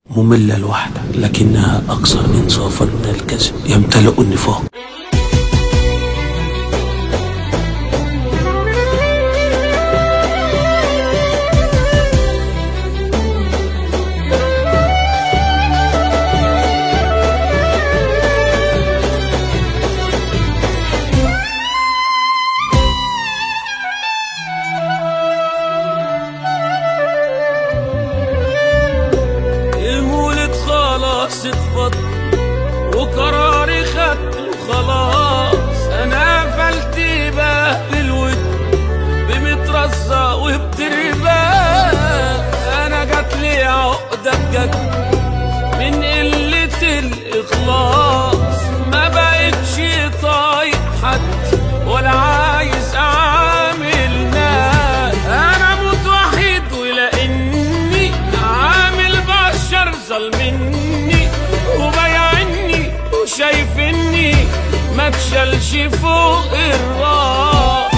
مملة الوحدة لكنها أكثر إنصافا من الكذب يمتلئ النفاق المولد خلاص اتفض وقراري خدته خلاص انا قفلت باب الود بمترصة وبترباس انا جاتلي عقدة بجد من قلة الاخلاص ما بقتش طايق حد ولا عايز اعامل ناس انا موت وحيد ولاني عامل بشر ظلمني وبيعني وشايفني ما تشالش فوق الراس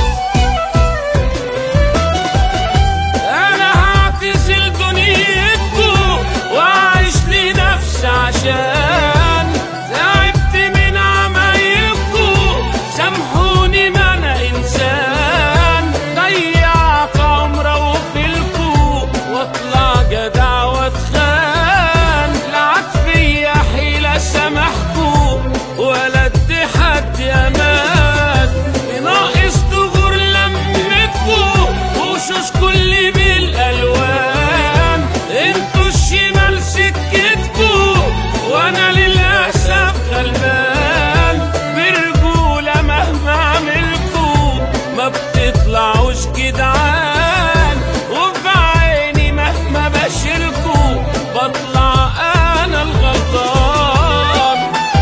انا هعتزل دنيتكم واعيش لنفسي عشان تعبت من عمايلكم سامحوني ما انا انسان ضيعت عمر وفيلكم واطلع جدع واتخان لعب فيا حيلة سامحكم ولا ادي حد امان ناقص تغور لمتكم وشوش كل بالالوان انتوا الشمال سكتكم وانا للاسف غلبان برجولة مهما عملكم ما بتطلعوش جدعان وفي عيني مهما بشيلكم بطلع انا الغلطان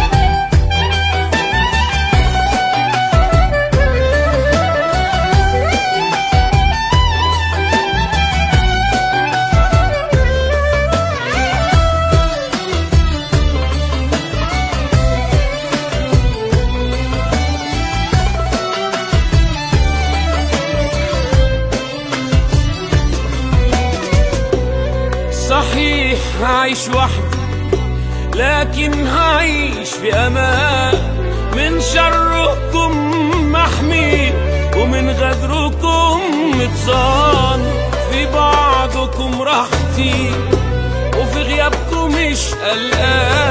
صحيح هعيش وحدي لكن هعيش في امان من شركم محمي ومن غدركم متصان في بعضكم راحتي وفي غيابكم مش قلقان